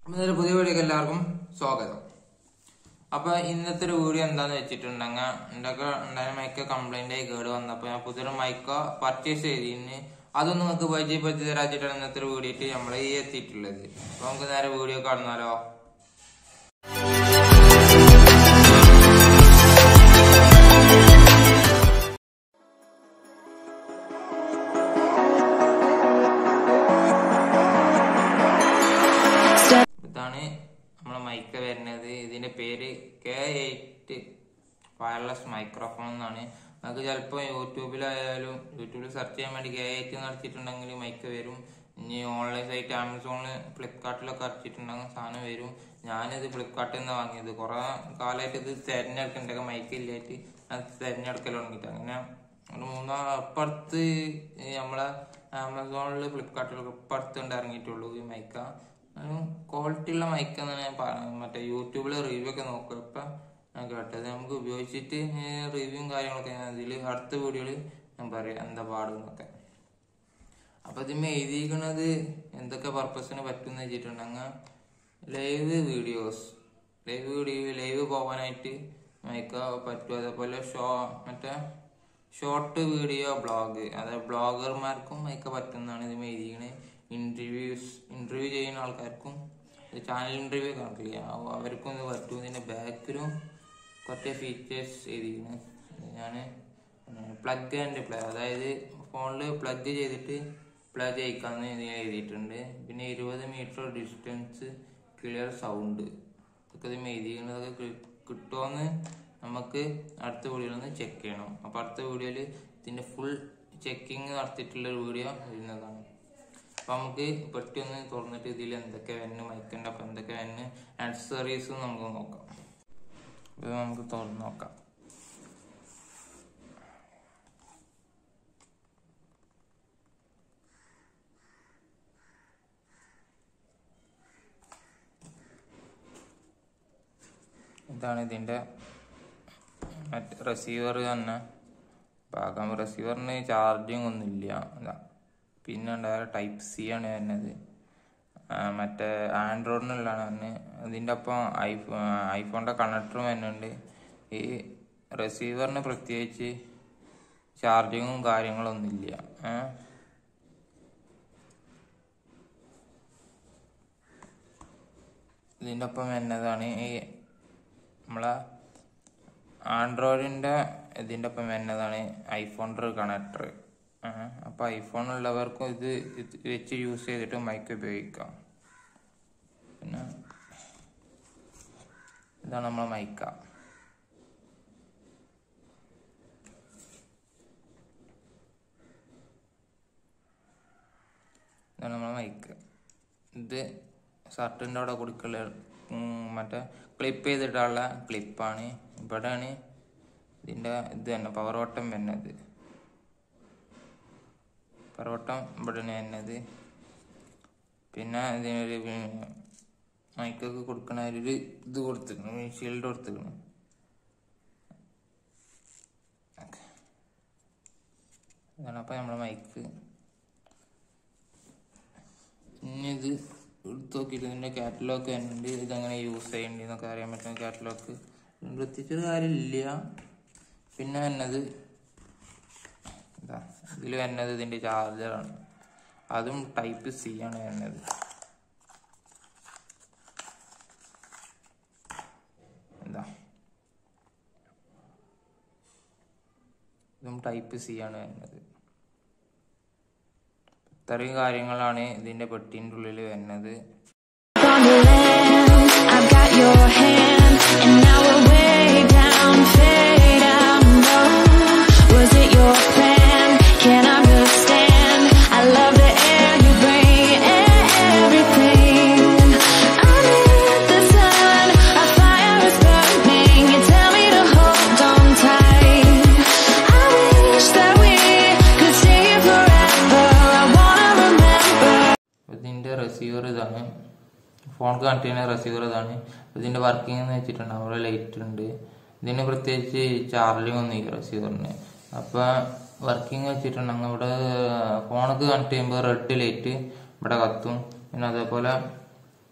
ഇന്നൊരു പുതിയ വീഡിയോക്ക് എല്ലാവർക്കും സ്വാഗതം അപ്പൊ ഇന്നത്തെ ഒരു വീഡിയോ എന്താന്ന് വെച്ചിട്ടുണ്ടെങ്കിൽ എന്റെ ഉണ്ടായ മൈക്ക് കംപ്ലൈന്റ് ആയി കേട് വന്നപ്പോ ഞാൻ പുതിയൊരു മൈക്ക് പർച്ചേസ് ചെയ്തിന് അതൊന്നും നിങ്ങൾക്ക് പരിചയപ്പെടുത്തി തരാച്ചിട്ടാണ് ഇന്നത്തെ ഒരു വീഡിയോ ആയിട്ട് നമ്മൾ ഈ എത്തിയിട്ടുള്ളത് അപ്പൊ നമുക്ക് നേരെ വീഡിയോ കാണുന്നാലോ ഇതാണ് നമ്മളെ മൈക്ക് വരുന്നത് ഇതിന്റെ പേര് കെ എയ്റ്റ് വയർലെസ് മൈക്രോഫോൺ എന്നാണ് നമുക്ക് ചിലപ്പോൾ യൂട്യൂബിലായാലും യൂട്യൂബിൽ സെർച്ച് ചെയ്യാൻ വേണ്ടി കെ എയ്റ്റ് നടത്തിയിട്ടുണ്ടെങ്കിൽ മൈക്ക് വരും ഇനി ഓൺലൈൻ സൈറ്റ് ആമസോണിൽ ഫ്ലിപ്കാർട്ടിലൊക്കെ അടിച്ചിട്ടുണ്ടെങ്കിൽ സാധനം വരും ഞാനിത് ഫ്ലിപ്കാർട്ടിൽ നിന്ന് വാങ്ങിയത് കുറെ കാലമായിട്ട് ഇത് തിരഞ്ഞെടുക്കണ്ടൊക്കെ മൈക്ക് ഇല്ലായിട്ട് ഞാൻ തിരഞ്ഞെടുക്കൽ തുടങ്ങിയിട്ട് അങ്ങനെ ഒരു മൂന്നാ അപ്പുറത്ത് ഈ നമ്മളെ ആമസോണിൽ ഫ്ലിപ്കാർട്ടിലൊക്കെ ഇപ്പുറത്തുണ്ട് ഇറങ്ങിയിട്ടുള്ളൂ ഈ മൈക്ക ക്വാളിറ്റി ഉള്ള മൈക്ക് എന്നാണ് ഞാൻ പറയുന്നത് മറ്റേ യൂട്യൂബിൽ റിവ്യൂ ഒക്കെ നോക്കുക ഇപ്പൊ ഞാൻ കേട്ടത് നമുക്ക് ഉപയോഗിച്ചിട്ട് റിവ്യൂവും കാര്യങ്ങളൊക്കെ ഞാൻ ഇതിൽ അടുത്ത വീഡിയോയിൽ ഞാൻ പറയാം എന്താ പാടുന്നൊക്കെ അപ്പൊ ഇതിന് എഴുതിയിരിക്കുന്നത് എന്തൊക്കെ പർപ്പസിന് പറ്റും എന്ന് വെച്ചിട്ടുണ്ടെങ്കിൽ live videos live video live പോകാനായിട്ട് മൈക്ക പറ്റും അതേപോലെ ഷോ മറ്റേ ഷോർട്ട് വീഡിയോ ബ്ലോഗ് അതായത് ബ്ലോഗർമാർക്കും മൈക്ക പറ്റുന്നതാണ് ഇത് എഴുതിയിരിക്കുന്നത് ഇന്റർവ്യൂസ് ഇന്റർവ്യൂ ചെയ്യുന്ന ആൾക്കാർക്കും ചാനൽ ഇന്റർവ്യൂ കാണില്ല അവർക്കും ഇത് പറ്റും ഇതിന്റെ ബാക്കിലും കുറച്ച് ഫീച്ചേഴ്സ് എഴുതിയിരിക്കുന്നത് ഞാൻ പ്ലഗ് ആൻഡ് പ്ലേ അതായത് ഫോണിൽ പ്ലഗ് ചെയ്തിട്ട് പ്ലേ ചെയ്യിക്കാന്ന് ഇതിൽ എഴുതിയിട്ടുണ്ട് പിന്നെ ഇരുപത് മീറ്റർ ഡിസ്റ്റൻസ് ക്ലിയർ സൗണ്ട് ഇതൊക്കെ ഇത് എഴുതിയിരിക്കുന്നതൊക്കെ കി- കിട്ടുമോന്ന് നമുക്ക് അടുത്ത വീഡിയോയിൽ ഒന്ന് ചെക്ക് ചെയ്യണം അപ്പൊ അടുത്ത വീഡിയോയിൽ ഇതിന്റെ ഫുൾ ചെക്കിങ് നടത്തിയിട്ടുള്ള ഒരു വീഡിയോ വരുന്നതാണ് അപ്പൊ നമുക്ക് പെട്ടി ഒന്ന് തുറന്നിട്ട് ഇതിൽ എന്തൊക്കെ വന്ന് മൈക്കുണ്ട് അപ്പൊ എന്തൊക്കെ വന്ന് ആക്സസറീസ് നമുക്ക് നോക്കാം ഇത് നമുക്ക് തുറന്ന് നോക്കാം ഇതാണ് ഇതിന്റെ മറ്റേ റിസീവർ തന്നെ ഭാഗം റിസീവറിന് ചാർജിങ് ഒന്നുമില്ല ഇതാ പിന്നെ ഉണ്ടായ ടൈപ്പ് സി ആണ് വരുന്നത് ആ, മറ്റേ ആൻഡ്രോയിഡിനുള്ളതാണ് തന്നെ ഇതിൻ്റെ ഒപ്പം ഐഫോ ഐഫോണിൻ്റെ കണക്ടറും വരുന്നുണ്ട് ഈ റിസീവറിന് പ്രത്യേകിച്ച് ചാർജിങ്ങും കാര്യങ്ങളൊന്നുമില്ല ഏ ഇതിൻ്റെ ഒപ്പം വരുന്നതാണ് ഈ നമ്മളെ ആൻഡ്രോയിഡിൻ്റെ ഇതിൻ്റെ ഒപ്പം വരുന്നതാണ് ഐഫോണിൻ്റെ ഒരു കണക്ടർ അപ്പോൾ ഐഫോൺ ഉള്ളവർക്കും ഇത് ഇത് വെച്ച് യൂസ് ചെയ്തിട്ട് മൈക്ക് ഉപയോഗിക്കാം പിന്നെ ഇതാണ് നമ്മളെ മൈക്ക ഇതാണ് നമ്മളെ മൈക്ക് ഇത് ഷർട്ടിൻ്റെ അവിടെ കൊടുക്കല മറ്റേ ക്ലിപ്പ് ചെയ്തിട്ടുള്ള ക്ലിപ്പാണ് ഇവിടെയാണ് ഇതിൻ്റെ ഇത് തന്നെ പവർ ബട്ടൺ വരുന്നത് പവർ ബട്ടൺ ഇവിടെയാണ് വരുന്നത് പിന്നെ ഇതിനൊരു മൈക്കൊക്കെ കൊടുക്കണ ഒരു ഇത് കൊടുത്തിരിക്കണം ഷീൽഡ് കൊടുത്തിരിക്കണം ഇതാണ് അപ്പം നമ്മളെ മൈക്ക് ഇനി ഇത് എടുത്ത് നോക്കിയിട്ട് ഇതിന്റെ കാറ്റലോഗ് വരുന്നുണ്ട് ഇതെങ്ങനെ യൂസ് ചെയ്യണ്ടി എന്നൊക്കെ അറിയാൻ പറ്റുന്ന കാറ്റലോഗ് പ്രത്യേകിച്ചൊരു കാര്യമില്ല പിന്നെ വരുന്നത് ഇതാ ഇതിൽ വരുന്നത് ഇതിന്റെ ചാർജറാണ് അതും ടൈപ്പ് സി ആണ് വരുന്നത് എന്താ ഇതും ടൈപ്പ് സി ആണ് വരുന്നത് ഇത്രയും കാര്യങ്ങളാണ് ഇതിന്റെ പെട്ടിന്റെ ഉള്ളിൽ വരുന്നത് Wonderland, I've got your hand, and now we're way down, fade out low. Was it your plan? Can't understand. I love the air you bring, everything. Under the sun, a fire is burning. You tell me to hold on tight. I wish that we could stay here forever. I wanna remember. ഇതിന്റെ receiver ഇതാണ് phone connect ചെയ്യുന്ന receiver ഇതാണ് ഇതിന്റെ working എന്ന് വെച്ചിട്ടുണ്ട് അവിടെ light ഉണ്ട് ഇതിന് പ്രത്യേകിച്ച് ചാർജിങ് ഒന്നും ഇല്ല റിസീവറിന് അപ്പൊ വർക്കിംഗ് വെച്ചിട്ടുണ്ടെങ്കിൽ ഇവിടെ ഫോണൊക്കെ കണക്ട് ചെയ്യുമ്പോൾ റെഡ് ലൈറ്റ് ഇവിടെ കത്തും പിന്നെ അതേപോലെ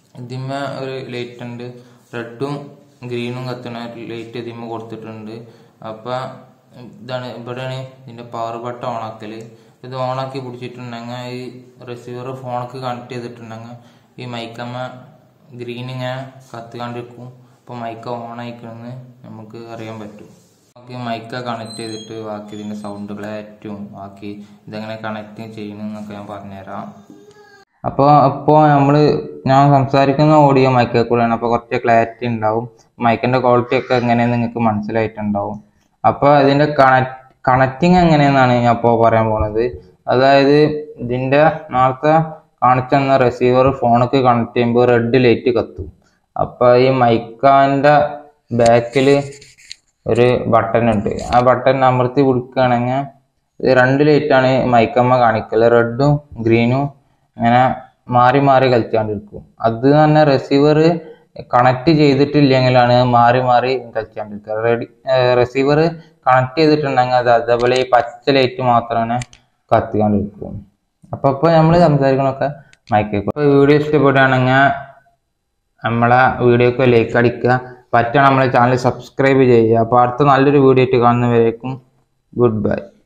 ഇതിമ്മ ഒരു ലൈറ്റ് ഉണ്ട് റെഡും ഗ്രീനും കത്തുന്ന ലൈറ്റ് ഇതിമ്മ കൊടുത്തിട്ടുണ്ട് അപ്പൊ ഇതാണ് ഇവിടെയാണ് ഇതിന്റെ പവർ ബട്ടൺ ഓണാക്കല് ഇത് ഓണാക്കി പിടിച്ചിട്ടുണ്ടെങ്കിൽ ഈ റിസീവർ ഫോണക്ക് കണക്ട് ചെയ്തിട്ടുണ്ടെങ്കിൽ ഈ മൈക്കമ്മ ഗ്രീൻ ഇങ്ങനെ കത്തുകാണ്ടിരിക്കും അപ്പൊ മൈക്ക ഓൺ ആയിക്കണെന്ന് നമുക്ക് അറിയാൻ പറ്റും ബാക്കി മൈക്ക കണക്ട് ചെയ്തിട്ട് ബാക്കി ഇതിന്റെ സൗണ്ട് ക്ലാരിറ്റും ബാക്കി ഇതെങ്ങനെ കണക്ട് ചെയ്യണമെന്നൊക്കെ ഞാൻ പറഞ്ഞുതരാം അപ്പോൾ അപ്പോൾ നമ്മൾ ഞാൻ സംസാരിക്കുന്ന ഓഡിയോ മൈക്കിൽ കൂടെയാണ് അപ്പോൾ കുറച്ച് ക്ലാരിറ്റി ഉണ്ടാവും മൈക്കിന്റെ ക്വാളിറ്റി ഒക്കെ എങ്ങനെയെന്ന് നിങ്ങൾക്ക് മനസ്സിലായിട്ടുണ്ടാവും അപ്പോൾ ഇതിന്റെ കണക്ട് കണക്റ്റിംഗ് എങ്ങനെയെന്നാണ് ഞാൻ ഇപ്പോൾ പറയാൻ പോണത് അതായത് ഇതിന്റെ നേരത്തെ കാണിച്ചു തന്ന റിസീവർ ഫോണിക്ക് കണക്ട് ചെയ്യുമ്പോൾ റെഡ് ലൈറ്റ് കത്തും അപ്പൊ ഈ മൈക്കാന്റെ ബാക്കിൽ ഒരു ബട്ടൺ ഉണ്ട് ആ ബട്ടൺ അമർത്തി പിടിക്കുകയാണെങ്കിൽ ഇത് രണ്ട് ലൈറ്റാണ് മൈക്കമ്മ കാണിക്കല് റെഡും ഗ്രീനും അങ്ങനെ മാറി മാറി കളിച്ചാണ്ടിരിക്കും അത് തന്നെ റിസീവർ കണക്ട് ചെയ്തിട്ടില്ലെങ്കിലാണ് മാറി മാറി കളിച്ചാണ്ടിരിക്കുക റെഡി റിസീവർ കണക്ട് ചെയ്തിട്ടുണ്ടെങ്കിൽ അത് അതേപോലെ ഈ പച്ച ലൈറ്റ് മാത്രമാണ് കത്തിക്കാണ്ടിരിക്കും അപ്പൊ ഇപ്പൊ നമ്മൾ സംസാരിക്കണൊക്കെ മൈക്കിൽ കൂടെ വീഡിയോ ഇഷ്ടപ്പെടുകയാണെങ്കിൽ നമ്മളെ വീഡിയോക്ക് ലൈക്ക് അടിക്കുക പറ്റണം നമ്മളെ ചാനൽ സബ്സ്ക്രൈബ് ചെയ്യുക അപ്പോൾ അടുത്ത നല്ലൊരു വീഡിയോ ആയിട്ട് കാണുന്നവരേക്കും ഗുഡ് ബൈ